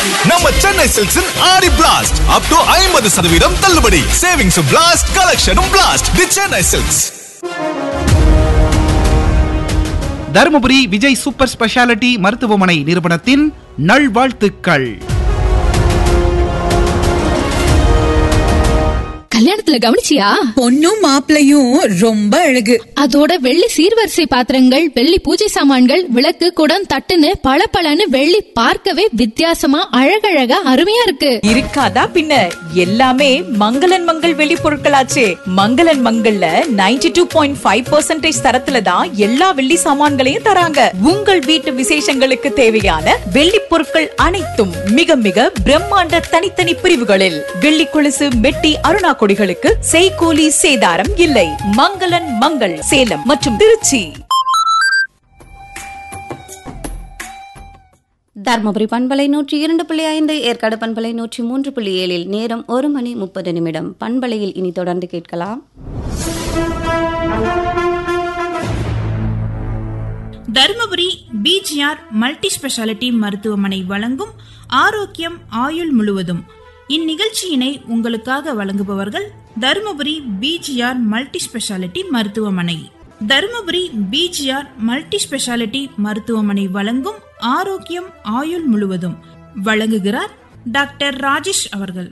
நம்ம சென்னை சில்க்ஸின் ஆடி blast up to ஐம்பது சதவீதம் தள்ளுபடி சேவிங்ஸ் பிளாஸ்ட் கலெக்ஷனும் blast the Chennai silks Dharmapuri Vijay super speciality மருத்துவமனை நிறுவனத்தின் நல்வாழ்த்துக்கள் கல்யாணத்துல கவனிச்சியா பொண்ணும் மாப்பிளையும் ரொம்ப அழகு அதோட வெள்ளி சீர்வரிசை பாத்திரங்கள் வெள்ளி பூஜை சாமான்கள் விளக்கு குடம் தட்டுன்னு பளபளன்னு வெள்ளி பார்க்கவே வித்தியாசமா அழகழகா அருமையா இருக்கு இருக்காதா பின்ன எல்லாமே மங்களன் மங்கள் வெளி பொருட்களாச்சே மங்களன் மங்கள்ல 92.5% டூ பாயிண்ட் ஃபைவ் தரத்துல தான் எல்லா வெள்ளி சாமான்களையும் தராங்க உங்கள் வீட்டு விசேஷங்களுக்கு தேவையான வெள்ளி பொருட்கள் அனைத்தும் மிக மிக பிரம்மாண்ட தனித்தனி பிரிவுகளில் வெள்ளி கொலுசு மெட்டி அருணா கொடிகளுக்கு செய்கூலி சேதாரம் இல்லை மங்களன் மங்கள் சேலம் மற்றும் திருச்சி தர்மபுரி பண்பலை நூற்றி இரண்டு புள்ளி ஐந்து ஏற்காடு பண்பலை நூற்றி மூன்று புள்ளி ஏழில் நேரம் ஒரு மணி முப்பது நிமிடம் பண்பலையில் இனி தொடர்ந்து கேட்கலாம் தருமபுரி பிஜிஆர் மல்டி ஸ்பெஷாலிட்டி மருத்துவமனை வழங்கும் ஆரோக்கியம் ஆயுள் முழுவதும் இந்நிகழ்ச்சியினை உங்களுக்காக வழங்குபவர்கள் தருமபுரி பிஜிஆர் மல்டி ஸ்பெஷாலிட்டி மருத்துவமனை தருமபுரி பிஜிஆர் மல்டி ஸ்பெஷாலிட்டி மருத்துவமனை வழங்கும் ஆரோக்கியம் ஆயுள் முழுவதும் வழங்குகிறார் டாக்டர் ராஜேஷ் அவர்கள்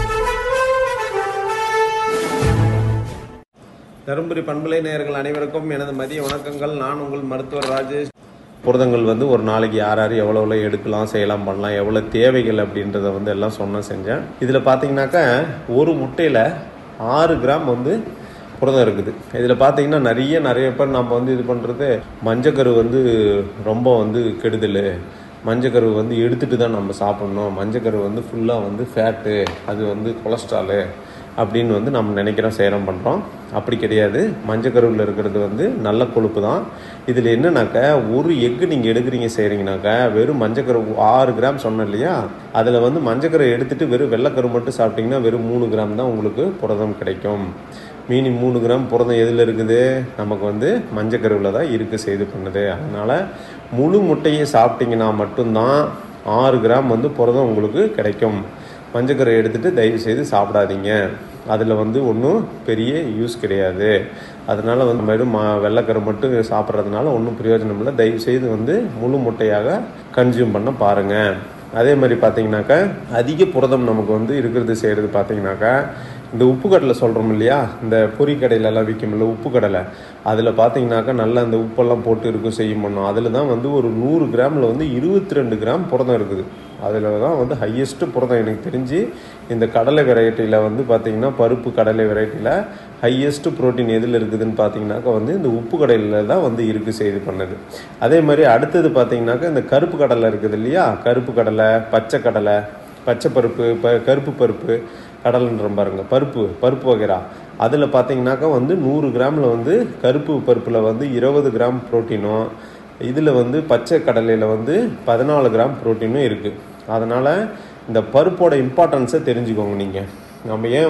தருமபுரி பண்பலை நேயர்கள் அனைவருக்கும் எனது மதிய வணக்கங்கள் நான் உங்கள் மருத்துவர் ராஜேஷ் புரதங்கள் வந்து ஒரு நாளைக்கு யார் யார் எவ்வளோ எவ்வளோ எடுக்கலாம் செய்யலாம் பண்ணலாம் எவ்வளோ தேவைகள் அப்படின்றத வந்து எல்லாம் சொன்ன செஞ்சேன் இதில் பார்த்தீங்கன்னாக்கா ஒரு முட்டையில் ஆறு கிராம் வந்து புரதம் இருக்குது இதில் பார்த்தீங்கன்னா நிறைய நிறைய பேர் நம்ம வந்து இது பண்ணுறது மஞ்சக்கரு வந்து ரொம்ப வந்து கெடுதல் மஞ்சக்கரு வந்து எடுத்துட்டு தான் நம்ம சாப்பிட்ணும் மஞ்சக்கரு வந்து ஃபுல்லாக வந்து ஃபேட்டு அது வந்து கொலஸ்ட்ராலு அப்படின்னு வந்து நம்ம நினைக்கிறோம் சேரம் பண்ணுறோம் அப்படி கிடையாது மஞ்சக்கருவில் இருக்கிறது வந்து நல்ல கொழுப்பு தான் இதில் என்னன்னாக்கா ஒரு எக்கு நீங்கள் எடுக்கிறீங்க செய்கிறீங்கனாக்கா வெறும் மஞ்சக்கரு ஆறு கிராம் சொன்னேன் இல்லையா அதில் வந்து மஞ்சக்கரை எடுத்துட்டு வெறும் வெள்ளைக்கரு மட்டும் சாப்பிட்டிங்கன்னா வெறும் மூணு கிராம் தான் உங்களுக்கு புரதம் கிடைக்கும் மீனி மூணு கிராம் புரதம் எதில் இருக்குது நமக்கு வந்து மஞ்சக்கருவில் தான் இருக்குது செய்து பண்ணுது அதனால் முழு முட்டையை சாப்பிட்டீங்கன்னா மட்டும்தான் ஆறு கிராம் வந்து புரதம் உங்களுக்கு கிடைக்கும் மஞ்சக்கரை எடுத்துகிட்டு தயவு செய்து சாப்பிடாதீங்க அதில் வந்து ஒன்றும் பெரிய யூஸ் கிடையாது அதனால் வந்து வெறும் மா வெள்ளைக்கரு மட்டும் சாப்பிட்றதுனால ஒன்றும் பிரயோஜனம் இல்லை தயவு செய்து வந்து முழு முட்டையாக கன்சியூம் பண்ண பாருங்கள் அதே மாதிரி பார்த்தீங்கன்னாக்கா அதிக புரதம் நமக்கு வந்து இருக்கிறது செய்கிறது பார்த்தீங்கன்னாக்கா இந்த உப்பு கடலை சொல்கிறோம் இல்லையா இந்த பொறி கடையிலலாம் விற்கும்ல உப்பு கடலை அதில் பார்த்தீங்கன்னாக்கா நல்லா அந்த உப்பெல்லாம் போட்டு இருக்கும் செய்யும் பண்ணோம் அதில் தான் வந்து ஒரு நூறு கிராமில் வந்து இருபத்தி ரெண்டு கிராம் புரதம் இருக்குது அதில் தான் வந்து ஹையஸ்ட்டு புரதம் எனக்கு தெரிஞ்சு இந்த கடலை வெரைட்டியில் வந்து பார்த்தீங்கன்னா பருப்பு கடலை வெரைட்டியில் ஹையஸ்ட்டு புரோட்டீன் எதில் இருக்குதுன்னு பார்த்தீங்கன்னாக்கா வந்து இந்த உப்பு கடலையில் தான் வந்து இருக்குது செய்து பண்ணது அதே மாதிரி அடுத்தது பார்த்தீங்கன்னாக்கா இந்த கருப்பு கடலை இருக்குது இல்லையா கருப்பு கடலை பச்சை கடலை பச்சை பருப்பு ப கருப்பு பருப்பு கடலைன்ற பாருங்க பருப்பு பருப்பு வகைரா அதில் பார்த்தீங்கன்னாக்கா வந்து நூறு கிராமில் வந்து கருப்பு பருப்பில் வந்து இருபது கிராம் புரோட்டீனும் இதில் வந்து பச்சை கடலையில் வந்து பதினாலு கிராம் புரோட்டீனும் இருக்குது அதனால் இந்த பருப்போட இம்பார்ட்டன்ஸை தெரிஞ்சுக்கோங்க நீங்கள் நம்ம ஏன்